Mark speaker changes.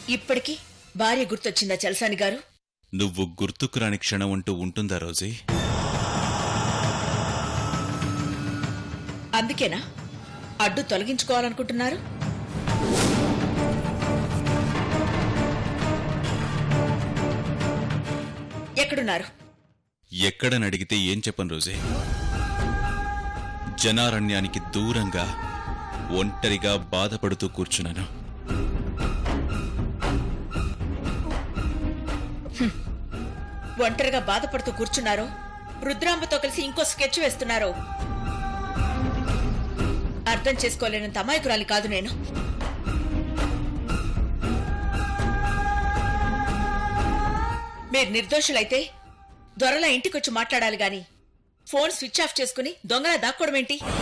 Speaker 1: ఇప్పటికీ భార్య గుర్తొచ్చిందా చలసాని గారు
Speaker 2: నువ్వు గుర్తుకు రాని క్షణం అంటూ ఉంటుందా రోజీ
Speaker 1: అందుకేనా అడ్డు తొలగించుకోవాలనుకుంటున్నారు ఎక్కడున్నారు
Speaker 2: ఎక్కడని అడిగితే ఏం చెప్పను రోజే జనారణ్యానికి దూరంగా ఒంటరిగా బాధపడుతూ కూర్చున్నాను
Speaker 1: ఒంటరిగా బాధపడుతూ కూర్చున్నారో రుద్రాంబతో కలిసి ఇంకో స్కెచ్ వేస్తున్నారో అర్థం చేసుకోలేనంత అమాయకురాలి కాదు నేను మీరు నిర్దోషులైతే దొరల ఇంటికొచ్చి మాట్లాడాలి గాని ఫోన్ స్విచ్ ఆఫ్ చేసుకుని దొంగలా దాక్కోవడమేంటి